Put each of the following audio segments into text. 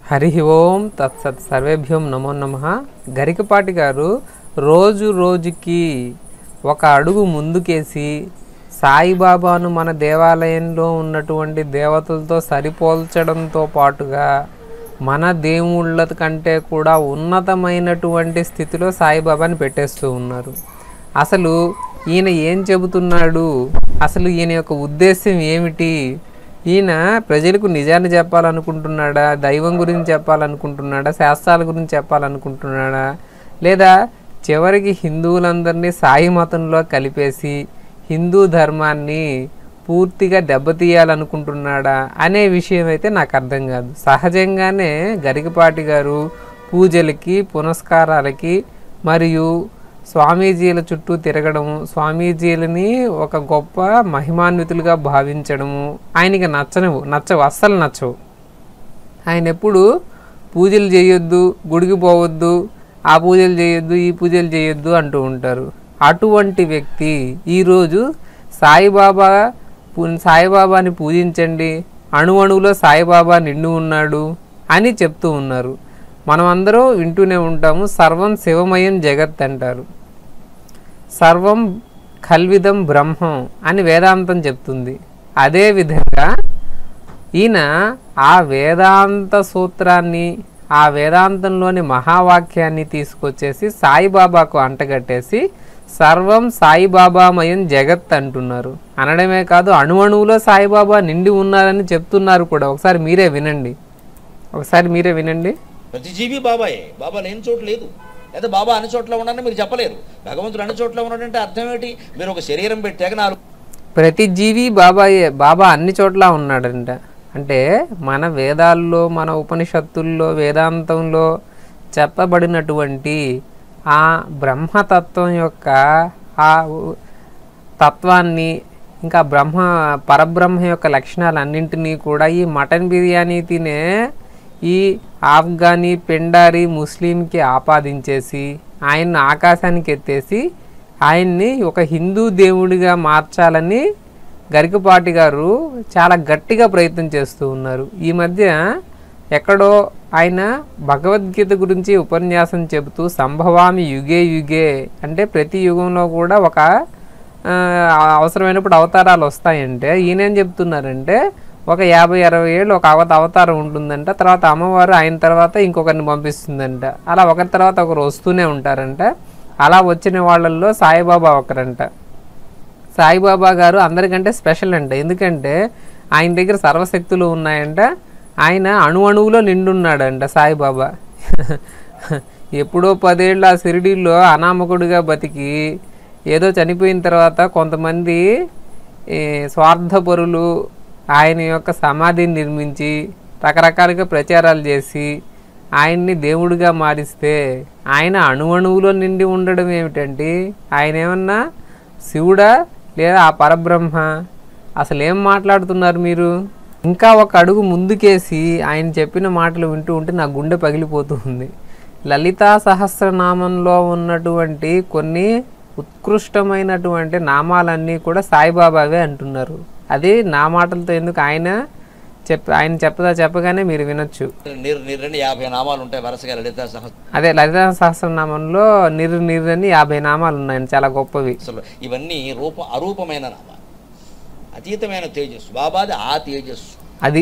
హరి ఓం తత్సత్ సర్వేభ్యం నమో నమ గరికపాటి గారు రోజు రోజుకి ఒక అడుగు ముందుకేసి సాయిబాబాను మన దేవాలయంలో ఉన్నటువంటి దేవతలతో సరిపోల్చడంతో పాటుగా మన దేవుళ్ళ కంటే కూడా ఉన్నతమైనటువంటి స్థితిలో సాయిబాబాని పెట్టేస్తూ ఉన్నారు అసలు ఈయన ఏం చెబుతున్నాడు అసలు ఈయన యొక్క ఉద్దేశం ఏమిటి ఈయన ప్రజలకు నిజాన్ని చెప్పాలనుకుంటున్నాడా దైవం గురించి చెప్పాలనుకుంటున్నాడా శాస్త్రాల గురించి చెప్పాలనుకుంటున్నాడా లేదా చివరికి హిందువులందరినీ సాయి మతంలో కలిపేసి హిందూ ధర్మాన్ని పూర్తిగా దెబ్బతీయాలనుకుంటున్నాడా అనే విషయం అయితే నాకు అర్థం కాదు సహజంగానే గరికపాటి గారు పూజలకి పునస్కారాలకి మరియు స్వామీజీల చుట్టూ తిరగడము స్వామీజీలని ఒక గొప్ప మహిమాన్వితులుగా భావించడము ఆయనకి నచ్చనివు నచ్చవు అస్సలు నచ్చవు ఆయన ఎప్పుడు పూజలు చేయొద్దు గుడికి పోవద్దు ఆ పూజలు చేయొద్దు ఈ పూజలు చేయొద్దు అంటూ ఉంటారు అటువంటి వ్యక్తి ఈరోజు సాయిబాబా పు- సాయిబాబాని పూజించండి అణువణువులో సాయిబాబా నిండు ఉన్నాడు అని చెప్తూ ఉన్నారు మనమందరం వింటూనే ఉంటాము సర్వం శివమయం జగత్ అంటారు సర్వం కల్విదం బ్రహ్మం అని వేదాంతం చెప్తుంది అదేవిధంగా ఈయన ఆ వేదాంత సూత్రాన్ని ఆ వేదాంతంలోని మహావాక్యాన్ని తీసుకొచ్చేసి సాయిబాబాకు అంటగట్టేసి సర్వం సాయిబాబామయం జగత్ అంటున్నారు అనడమే కాదు అణువణువులో సాయిబాబా నిండి ఉన్నారని చెప్తున్నారు కూడా ఒకసారి మీరే వినండి ఒకసారి మీరే వినండి ప్రతి జీవి బాబాయే బాబా లేని చోటు లేదు లేదా బాబా అన్ని చోట్ల ఉన్నాడని మీరు చెప్పలేరు భగవంతుడు అన్ని చోట్ల ఉన్నాడంటే అర్థం ఏంటి మీరు ఒక శరీరం పెట్టాక నాలుగు ప్రతి జీవి బాబాయే బాబా అన్ని చోట్ల ఉన్నాడంట అంటే మన వేదాల్లో మన ఉపనిషత్తుల్లో వేదాంతంలో చెప్పబడినటువంటి ఆ బ్రహ్మతత్వం యొక్క ఆ ఉ- తత్వాన్ని ఇంకా బ్రహ్మ పరబ్రహ్మ యొక్క లక్షణాలన్నింటినీ కూడా ఈ మటన్ బిర్యానీ తినే ఈ ఆఫ్ఘనీ పెండారి ముస్లింకి ఆపాదించేసి ఆయన్ని ఆకాశానికి ఎత్తేసి ఆయన్ని ఒక హిందూ దేవుడిగా మార్చాలని గరికపాటి గారు చాలా గట్టిగా ప్రయత్నం చేస్తూ ఉన్నారు ఈ మధ్య ఎక్కడో ఆయన భగవద్గీత గురించి ఉపన్యాసం చెబుతూ సంభవామి యుగే యుగే అంటే ప్రతి యుగంలో కూడా ఒక ఆ, అవసరమైనప్పుడు అవతారాలు వస్తాయంటే ఈయనేం చెప్తున్నారంటే ఒక యాభై అరవై ఏళ్ళు ఒక అవత అవతారం ఉంటుందంట తర్వాత అమ్మవారు ఆయన తర్వాత ఇంకొకరిని పంపిస్తుందంట అలా ఒకరి తర్వాత ఒకరు వస్తూనే ఉంటారంట అలా వచ్చిన వాళ్ళల్లో సాయిబాబా ఒకరంట సాయిబాబా గారు అందరికంటే స్పెషల్ అంట ఎందుకంటే ఆయన దగ్గర సర్వశక్తులు ఉన్నాయంట ఆయన అణు అణువులో నిండున్నాడంట సాయిబాబా ఎప్పుడో పదేళ్ళు ఆ షిరిడీలో అనామకుడిగా బతికి ఏదో చనిపోయిన తర్వాత కొంతమంది ఈ స్వార్థపరులు ఆయన యొక్క సమాధిని నిర్మించి రకరకాలుగా ప్రచారాలు చేసి ఆయన్ని దేవుడిగా మారిస్తే ఆయన అణువణువులో నిండి ఉండడం ఏమిటంటే ఆయన ఏమన్నా శివుడా లేదా ఆ పరబ్రహ్మ అసలు ఏం మాట్లాడుతున్నారు మీరు ఇంకా ఒక అడుగు ముందుకేసి ఆయన చెప్పిన మాటలు వింటూ ఉంటే నా గుండె పగిలిపోతూ ఉంది లలితా సహస్రనామంలో ఉన్నటువంటి కొన్ని ఉత్కృష్టమైనటువంటి నామాలన్నీ కూడా సాయిబాబావే అంటున్నారు అది నా మాటలతో ఎందుకు ఆయన చెప్ ఆయన చెప్పదా చెప్పగానే మీరు వినొచ్చు నిర్ నిర్రని యాభై నామాలు ఉంటాయి వరుసగా లలిత సహస్ర అదే లలితా సహస్రనామంలో నిరు నిరు అని యాభై నామాలు ఉన్నాయి చాలా గొప్పవి అసలు ఇవన్నీ రూప అరూపమైన నామాలు అతీతమైన తేజస్సు బాబాది ఆ తేజస్సు అది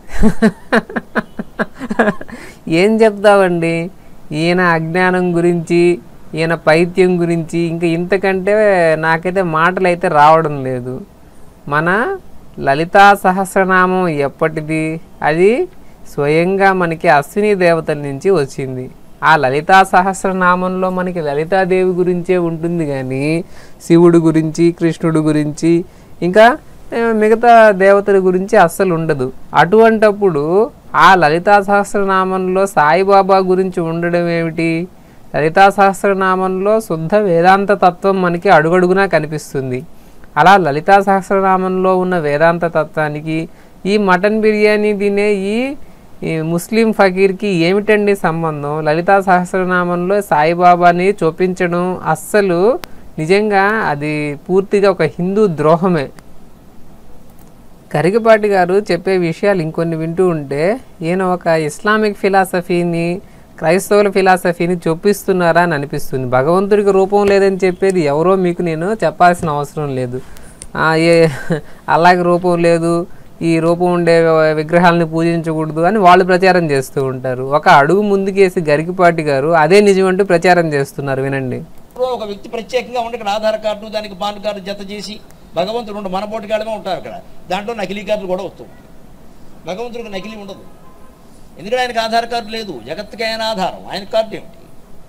ఏం చెప్తావండి ఈయన అజ్ఞానం గురించి ఈయన పైత్యం గురించి ఇంకా ఇంతకంటే నాకైతే మాటలు అయితే రావడం లేదు మన లలితా సహస్రనామం ఎప్పటిది అది స్వయంగా మనకి అశ్విని దేవతల నుంచి వచ్చింది ఆ లలితా సహస్రనామంలో మనకి లలితాదేవి గురించే ఉంటుంది కానీ శివుడు గురించి కృష్ణుడు గురించి ఇంకా ఆ, మిగతా దేవతల గురించి అస్సలు ఉండదు అటువంటప్పుడు ఆ లలితా సహస్రనామంలో సాయిబాబా గురించి ఉండడం ఏమిటి లలితా సహస్రనామంలో శుద్ధ వేదాంత తత్వం మనకి అడుగడుగునా కనిపిస్తుంది అలా లలితా సహస్రనామంలో ఉన్న వేదాంత తత్వానికి ఈ మటన్ బిర్యానీ తినే ఈ ఈ ముస్లిం ఫకీర్కి ఏమిటండి సంబంధం లలితా సహస్రనామంలో సాయిబాబాని చూపించడం అస్సలు నిజంగా అది పూర్తిగా ఒక హిందూ ద్రోహమే కరికపాటి గారు చెప్పే విషయాలు ఇంకొన్ని వింటూ ఉంటే ఈయన ఒక ఇస్లామిక్ ఫిలాసఫీని క్రైస్తవుల ఫిలాసఫీని చొప్పిస్తున్నారా అని అనిపిస్తుంది భగవంతుడికి రూపం లేదని చెప్పేది ఎవరో మీకు నేను చెప్పాల్సిన అవసరం లేదు ఆ, ఏ అలాగే రూపం లేదు ఈ రూపం ఉండే విగ్రహాలని పూజించకూడదు అని వాళ్ళు ప్రచారం చేస్తూ ఉంటారు ఒక అడుగు ముందుకేసి గరికిపాటి గారు అదే నిజమంటూ ప్రచారం చేస్తున్నారు వినండి ఇప్పుడు ఒక వ్యక్తి ప్రత్యేకంగా ఉండి ఇక్కడ ఆధార్ కార్డు దానికి పాన్ కార్డు జత చేసి భగవంతుడు ఉండు మన పోటీగాళ్ళమే ఉంటారు అక్కడ దాంట్లో నకిలీ కార్డులు కూడా వస్తూ ఉంటాయి భగవంతుడికి నకిలీ ఉండదు ఎందుకంటే ఆయనకు ఆధార్ కార్డు లేదు జగత్తుకి ఆయన ఆధారం ఆయన కార్డు ఏమిటి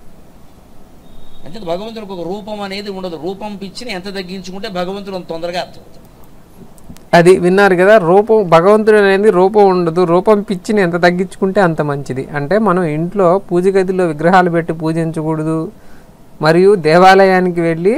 అంటే భగవంతుడికి ఒక రూపం అనేది ఉండదు రూపం పిచ్చిని ఎంత తగ్గించుకుంటే భగవంతుడు అంత తొందరగా అర్థమవుతుంది అది విన్నారు కదా రూపం భగవంతుడు అనేది రూపం ఉండదు రూపం పిచ్చిని ఎంత తగ్గించుకుంటే అంత మంచిది అంటే మనం ఇంట్లో పూజ గదిలో విగ్రహాలు పెట్టి పూజించకూడదు మరియు దేవాలయానికి వెళ్ళి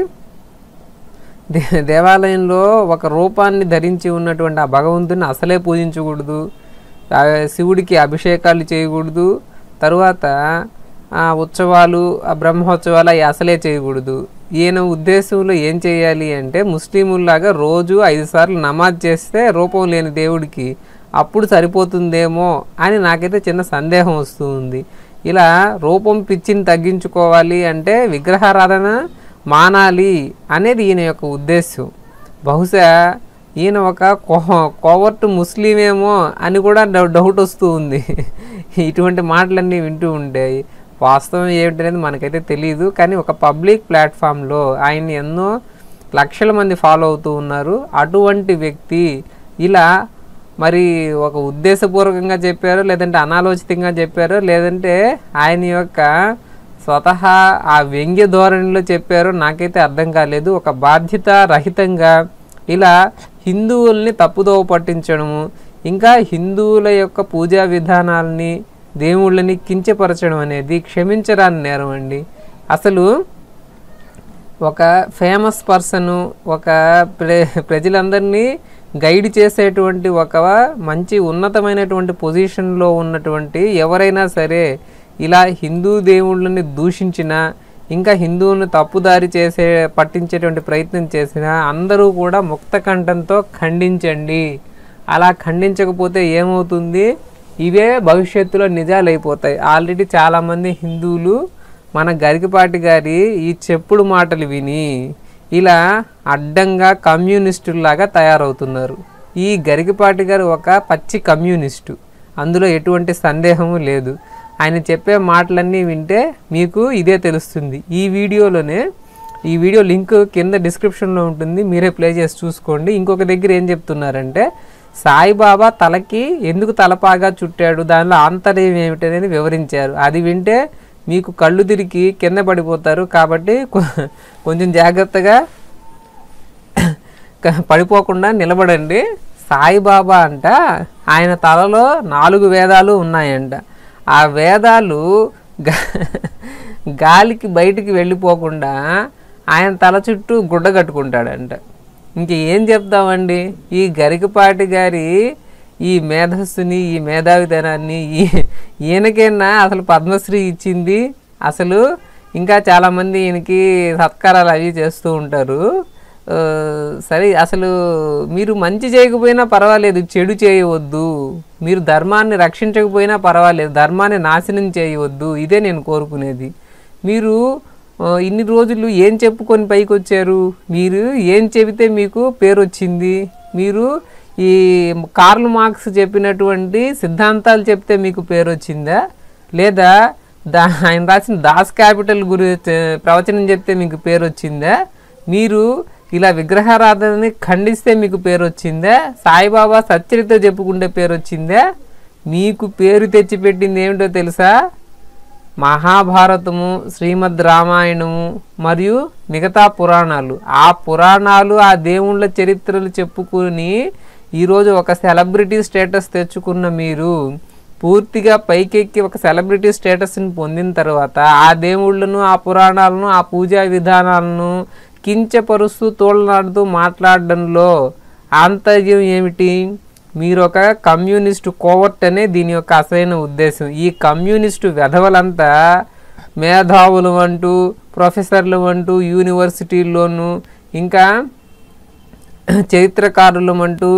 దే దేవాలయంలో ఒక రూపాన్ని ధరించి ఉన్నటువంటి ఆ భగవంతుని అసలే పూజించకూడదు ఆ శివుడికి అభిషేకాలు చేయకూడదు తరువాత ఆ ఉత్సవాలు ఆ బ్రహ్మోత్సవాలు అవి అసలే చేయకూడదు ఈయన ఉద్దేశంలో ఏం చేయాలి అంటే ముస్లిముల్లాగా రోజు ఐదు సార్లు నమాజ్ చేస్తే రూపం లేని దేవుడికి అప్పుడు సరిపోతుందేమో అని నాకైతే చిన్న సందేహం వస్తూ ఉంది ఇలా రూపం పిచ్చిని తగ్గించుకోవాలి అంటే విగ్రహారాధన మానాలి అనేది ఈయన యొక్క ఉద్దేశం బహుశా ఈయన ఒక కో- కోవర్ట్ ముస్లిమేమో అని కూడా డౌ- డౌట్ వస్తూ ఉంది ఇటువంటి మాటలన్నీ వింటూ ఉంటాయి వాస్తవం ఏమిటనేది మనకైతే తెలియదు కానీ ఒక పబ్లిక్ ప్లాట్ఫామ్లో ఆయన ఎన్నో లక్షల మంది ఫాలో అవుతూ ఉన్నారు అటువంటి వ్యక్తి ఇలా మరి ఒక ఉద్దేశపూర్వకంగా చెప్పారో లేదంటే అనాలోచితంగా చెప్పారో లేదంటే ఆయన యొక్క స్వతహా ఆ వ్యంగ్య ధోరణిలో చెప్పారో నాకైతే అర్థం కాలేదు ఒక బాధ్యత రహితంగా ఇలా హిందువుల్ని తప్పుదోవ పట్టించడము ఇంకా హిందువుల యొక్క పూజా విధానాలని దేవుళ్ళని కించపరచడం అనేది క్షమించరాని నేరం అండి అసలు ఒక ఫేమస్ పర్సన్ ఒక ప్ర ప్రజలందరినీ గైడ్ చేసేటువంటి ఒక మంచి ఉన్నతమైనటువంటి పొజిషన్లో ఉన్నటువంటి ఎవరైనా సరే ఇలా హిందూ దేవుళ్ళని దూషించిన ఇంకా హిందువులను తప్పుదారి చేసే పట్టించేటువంటి ప్రయత్నం చేసిన అందరూ కూడా ముక్త కంఠంతో ఖండించండి అలా ఖండించకపోతే ఏమవుతుంది ఇవే భవిష్యత్తులో నిజాలు అయిపోతాయి ఆల్రెడీ చాలామంది హిందువులు మన గరికపాటి గారి ఈ చెప్పుడు మాటలు విని ఇలా అడ్డంగా కమ్యూనిస్టుల్లాగా తయారవుతున్నారు ఈ గరికపాటి గారు ఒక పచ్చి కమ్యూనిస్టు అందులో ఎటువంటి సందేహము లేదు ఆయన చెప్పే మాటలన్నీ వింటే మీకు ఇదే తెలుస్తుంది ఈ వీడియోలోనే ఈ వీడియో లింక్ కింద డిస్క్రిప్షన్లో ఉంటుంది మీరే ప్లే చేసి చూసుకోండి ఇంకొక దగ్గర ఏం చెప్తున్నారంటే సాయిబాబా తలకి ఎందుకు తలపాగా చుట్టాడు దానిలో ఆంతర్యం ఏమిటనేది వివరించారు అది వింటే మీకు కళ్ళు తిరిగి కింద పడిపోతారు కాబట్టి కొ- కొంచెం జాగ్రత్తగా క- పడిపోకుండా నిలబడండి సాయిబాబా అంట ఆయన తలలో నాలుగు వేదాలు ఉన్నాయంట ఆ వేదాలు గా- గాలికి బయటికి వెళ్ళిపోకుండా ఆయన తల చుట్టూ గుడ్డ కట్టుకుంటాడంట ఇంక ఏం చెప్తామండి ఈ గరికపాటి గారి ఈ మేధస్సుని ఈ మేధావితనాన్ని ఈ ఈయనకైనా అసలు పద్మశ్రీ ఇచ్చింది అసలు ఇంకా చాలామంది ఈయనకి సత్కారాలు అవి చేస్తూ ఉంటారు ఆ, సరే అసలు మీరు మంచి చేయకపోయినా పర్వాలేదు చెడు చేయవద్దు మీరు ధర్మాన్ని రక్షించకపోయినా పర్వాలేదు ధర్మాన్ని నాశనం చేయవద్దు ఇదే నేను కోరుకునేది మీరు ఆ, ఇన్ని రోజులు ఏం చెప్పుకొని పైకి వచ్చారు మీరు ఏం చెబితే మీకు పేరు వచ్చింది మీరు ఈ కార్ల్ మార్క్స్ చెప్పినటువంటి సిద్ధాంతాలు చెప్తే మీకు పేరు వచ్చిందా లేదా దా ఆయన రాసిన దాస్ క్యాపిటల్ గురి ప్రవచనం చెప్తే మీకు పేరు వచ్చిందా మీరు ఇలా విగ్రహారాధనని ఖండిస్తే మీకు పేరు వచ్చిందా సాయిబాబా సచ్చరిత చెప్పుకుంటే పేరు వచ్చిందా మీకు పేరు తెచ్చిపెట్టింది ఏమిటో తెలుసా మహాభారతము శ్రీమద్ రామాయణము మరియు మిగతా పురాణాలు ఆ పురాణాలు ఆ దేవుళ్ళ చరిత్రలు చెప్పుకుని ఈరోజు ఒక సెలబ్రిటీ స్టేటస్ తెచ్చుకున్న మీరు పూర్తిగా పైకెక్కి ఒక సెలబ్రిటీ స్టేటస్ని పొందిన తర్వాత ఆ దేవుళ్ళను ఆ పురాణాలను ఆ పూజా విధానాలను కించపరుస్తూ తోలనాడుతూ మాట్లాడడంలో ఆంతర్యం ఏమిటి మీరు ఒక కమ్యూనిస్టు కోవర్ట్ అనే దీని యొక్క అసలైన ఉద్దేశం ఈ కమ్యూనిస్టు వెధవలంతా మేధావులు అంటూ ప్రొఫెసర్లు అంటూ యూనివర్సిటీల్లోనూ ఇంకా చరిత్రకారులు అంటూ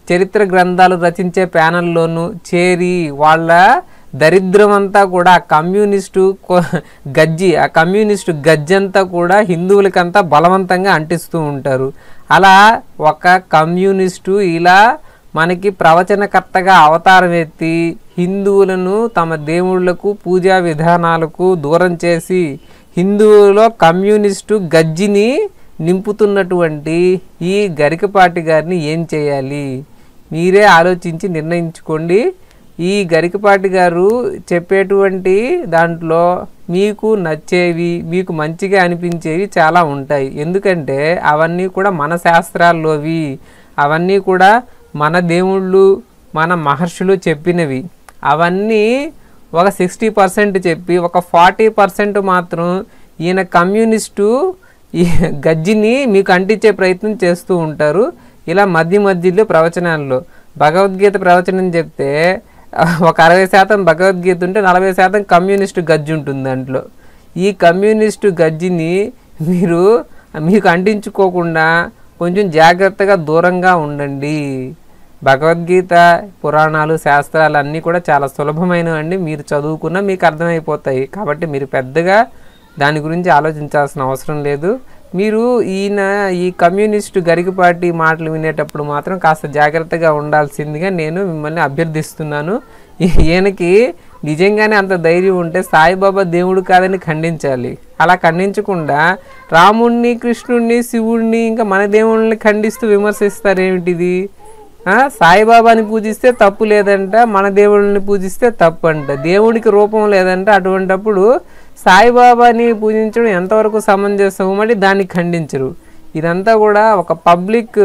చరిత్ర గ్రంథాలు రచించే ప్యానల్లోనూ చేరి వాళ్ళ దరిద్రం అంతా కూడా ఆ కమ్యూనిస్టు కొ- గజ్జి ఆ కమ్యూనిస్టు గజ్జి అంతా కూడా హిందువులకంతా బలవంతంగా అంటిస్తూ ఉంటారు అలా ఒక కమ్యూనిస్టు ఇలా మనకి ప్రవచనకర్తగా అవతారం ఎత్తి హిందువులను తమ దేవుళ్లకు పూజా విధానాలకు దూరం చేసి హిందువులో కమ్యూనిస్టు గజ్జిని నింపుతున్నటువంటి ఈ గరికపాటి గారిని ఏం చేయాలి మీరే ఆలోచించి నిర్ణయించుకోండి ఈ గరికపాటి గారు చెప్పేటువంటి దాంట్లో మీకు నచ్చేవి మీకు మంచిగా అనిపించేవి చాలా ఉంటాయి ఎందుకంటే అవన్నీ కూడా మన శాస్త్రాల్లోవి అవన్నీ కూడా మన దేవుళ్ళు మన మహర్షులు చెప్పినవి అవన్నీ ఒక సిక్స్టీ పర్సెంట్ చెప్పి ఒక ఫార్టీ పర్సెంట్ మాత్రం ఈయన కమ్యూనిస్టు ఈ గజ్జిని మీకు అంటించే ప్రయత్నం చేస్తూ ఉంటారు ఇలా మధ్య మధ్యలో ప్రవచనాల్లో భగవద్గీత ప్రవచనం చెప్తే ఒక అరవై శాతం భగవద్గీత ఉంటే నలభై శాతం కమ్యూనిస్టు గజ్జి ఉంటుంది దాంట్లో ఈ కమ్యూనిస్టు గజ్జిని మీరు మీకు అంటించుకోకుండా కొంచెం జాగ్రత్తగా దూరంగా ఉండండి భగవద్గీత పురాణాలు శాస్త్రాలు అన్నీ కూడా చాలా సులభమైనవండి మీరు చదువుకున్నా మీకు అర్థమైపోతాయి కాబట్టి మీరు పెద్దగా దాని గురించి ఆలోచించాల్సిన అవసరం లేదు మీరు ఈయన ఈ కమ్యూనిస్టు గరికపాటి మాటలు వినేటప్పుడు మాత్రం కాస్త జాగ్రత్తగా ఉండాల్సిందిగా నేను మిమ్మల్ని అభ్యర్థిస్తున్నాను ఈ- ఈయనకి నిజంగానే అంత ధైర్యం ఉంటే సాయిబాబా దేవుడు కాదని ఖండించాలి అలా ఖండించకుండా రాముణ్ణి కృష్ణుణ్ణి శివుణ్ణి ఇంకా మన దేవుళ్ళని ఖండిస్తూ విమర్శిస్తారేమిటిది ఆ, సాయిబాబాని పూజిస్తే తప్పు లేదంట మన దేవుళ్ళని పూజిస్తే తప్పు అంట దేవుడికి రూపం లేదంట అటువంటప్పుడు సాయిబాబాని పూజించడం ఎంతవరకు సమంజసం మరి దాన్ని ఖండించరు ఇదంతా కూడా ఒక పబ్లిక్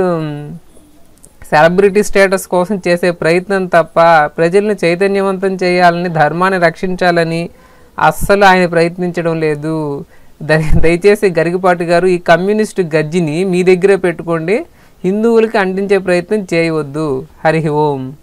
సెలబ్రిటీ స్టేటస్ కోసం చేసే ప్రయత్నం తప్ప ప్రజల్ని చైతన్యవంతం చేయాలని ధర్మాన్ని రక్షించాలని అస్సలు ఆయన ప్రయత్నించడం లేదు దయ- దయచేసి గరికపాటి గారు ఈ కమ్యూనిస్టు గజ్జిని మీ దగ్గరే పెట్టుకోండి హిందువులకి అంటించే ప్రయత్నం చేయవద్దు హరి ఓం